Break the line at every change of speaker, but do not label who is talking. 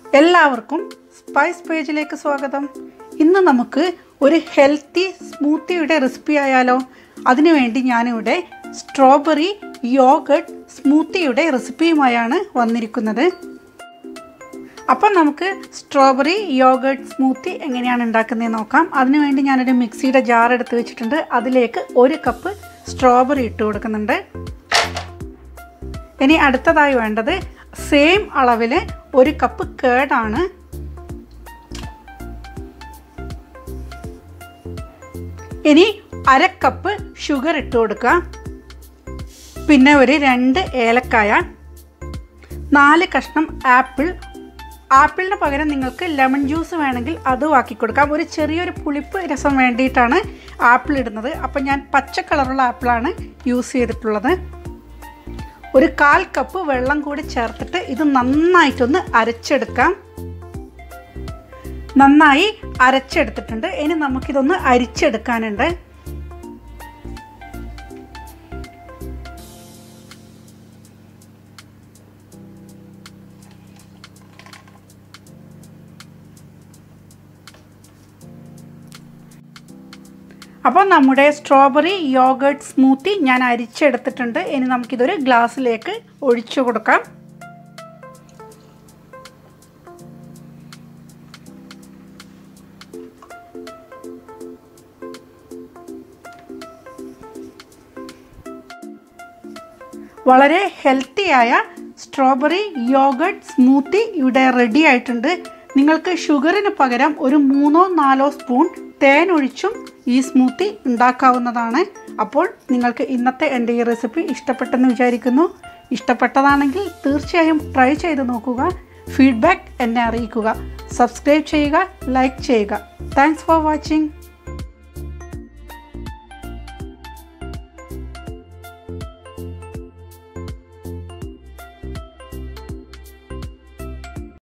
എല്ലാവർക്കും സ്പൈസ് പേജിലേക്ക് സ്വാഗതം ഇന്ന് നമുക്ക് ഒരു ഹെൽത്തി സ്മൂത്തിയുടെ റെസിപ്പി ആയാലോ അതിനുവേണ്ടി ഞാനിവിടെ സ്ട്രോബെറി യോഗട്ട് സ്മൂത്തിയുടെ റെസിപ്പിയുമായാണ് വന്നിരിക്കുന്നത് അപ്പം നമുക്ക് സ്ട്രോബെറി യോഗട്ട് സ്മൂത്തി എങ്ങനെയാണ് ഉണ്ടാക്കുന്നത് നോക്കാം അതിനുവേണ്ടി ഞാനൊരു മിക്സിയുടെ ജാർ എടുത്ത് വെച്ചിട്ടുണ്ട് അതിലേക്ക് ഒരു കപ്പ് സ്ട്രോബെറി ഇട്ട് കൊടുക്കുന്നുണ്ട് ഇനി അടുത്തതായി വേണ്ടത് സെയിം അളവിൽ ഒരു കപ്പ് കേടാണ് ഇനി അര കപ്പ് ഷുഗർ ഇട്ട് കൊടുക്കുക പിന്നെ ഒരു രണ്ട് ഏലക്കായ നാല് കഷ്ണം ആപ്പിൾ ആപ്പിളിന് പകരം നിങ്ങൾക്ക് ലെമൺ ജ്യൂസ് വേണമെങ്കിൽ അതും ആക്കി കൊടുക്കാം ഒരു ചെറിയൊരു പുളിപ്പ് രസം വേണ്ടിയിട്ടാണ് ആപ്പിൾ ഇടുന്നത് അപ്പം ഞാൻ പച്ച കളറുള്ള ആപ്പിളാണ് യൂസ് ചെയ്തിട്ടുള്ളത് ഒരു കാൽ കപ്പ് വെള്ളം കൂടി ചേർത്തിട്ട് ഇത് നന്നായിട്ടൊന്ന് അരച്ചെടുക്കാം നന്നായി അരച്ചെടുത്തിട്ടുണ്ട് ഇനി നമുക്കിതൊന്ന് അരിച്ചെടുക്കാനുണ്ട് അപ്പോൾ നമ്മുടെ സ്ട്രോബെറി യോഗട്ട് സ്മൂത്തി ഞാൻ അരിച്ചെടുത്തിട്ടുണ്ട് ഇനി നമുക്കിതൊരു ഗ്ലാസ്സിലേക്ക് ഒഴിച്ചു കൊടുക്കാം വളരെ ഹെൽത്തിയായ സ്ട്രോബെറി യോഗട്ട് സ്മൂത്തി ഇവിടെ റെഡി ആയിട്ടുണ്ട് നിങ്ങൾക്ക് ഷുഗറിന് പകരം ഒരു മൂന്നോ നാലോ സ്പൂൺ തേൻ ഒഴിച്ചും ഈ സ്മൂത്തി ഉണ്ടാക്കാവുന്നതാണ് അപ്പോൾ നിങ്ങൾക്ക് ഇന്നത്തെ എൻ്റെ ഈ റെസിപ്പി ഇഷ്ടപ്പെട്ടെന്ന് വിചാരിക്കുന്നു ഇഷ്ടപ്പെട്ടതാണെങ്കിൽ തീർച്ചയായും ട്രൈ ചെയ്ത് നോക്കുക ഫീഡ്ബാക്ക് എന്നെ അറിയിക്കുക സബ്സ്ക്രൈബ് ചെയ്യുക ലൈക്ക് ചെയ്യുക താങ്ക്സ് ഫോർ വാച്ചിങ്